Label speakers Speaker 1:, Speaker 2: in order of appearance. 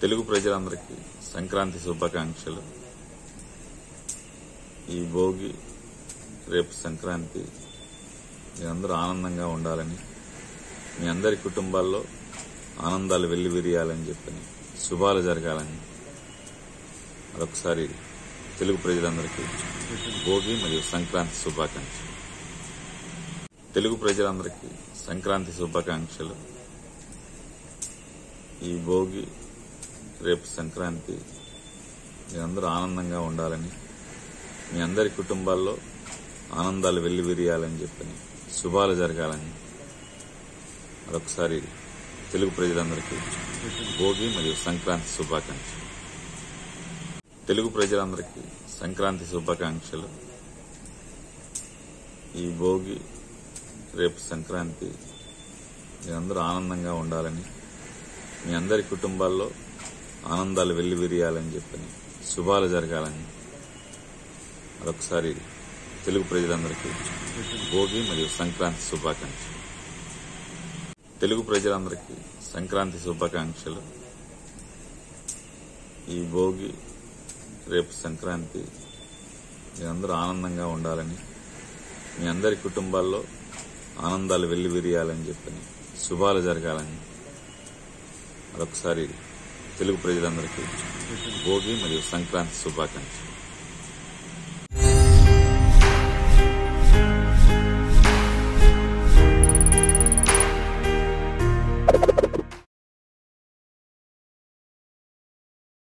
Speaker 1: తెలుగు ప్రజలందరికీ సంక్రాంతి శుభాకాంక్షలు ఈ భోగి రేపు సంక్రాంతి మీరందరూ ఆనందంగా ఉండాలని మీ అందరి కుటుంబాల్లో ఆనందాలు వెళ్లి విరియాలని చెప్పని శుభాలు జరగాలని మరొకసారి తెలుగు ప్రజలందరికీ భోగి మరియు సంక్రాంతి శుభాకాంక్షలు తెలుగు ప్రజలందరికీ సంక్రాంతి శుభాకాంక్షలు ఈ భోగి రేపు సంక్రాంతి మీరందరూ ఆనందంగా ఉండాలని మీ అందరి కుటుంబాల్లో ఆనందాలు వెళ్లి విరియాలని చెప్పని శుభాలు జరగాలని మరొకసారి తెలుగు ప్రజలందరికీ భోగి మరియు సంక్రాంతి శుభాకాంక్షలు తెలుగు ప్రజలందరికీ సంక్రాంతి శుభాకాంక్షలు ఈ భోగి రేపు సంక్రాంతి మీరందరూ ఆనందంగా ఉండాలని మీ అందరి కుటుంబాల్లో ఆనందాలు వెళ్లి విరియాలని చెప్పని శుభాలు జరగాలని మరొకసారి తెలుగు ప్రజలందరికీ భోగి మరియు సంక్రాంతి శుభాకాంక్షలు తెలుగు ప్రజలందరికీ సంక్రాంతి శుభాకాంక్షలు ఈ భోగి రేపు సంక్రాంతి మీరందరూ ఆనందంగా ఉండాలని మీ అందరి కుటుంబాల్లో ఆనందాలు వెళ్లి విరియాలని చెప్పని శుభాలు జరగాలని మరొకసారి తెలుగు ప్రజలందరికీ భోగి మరియు సంక్రాంతి శుభాకాంక్షలు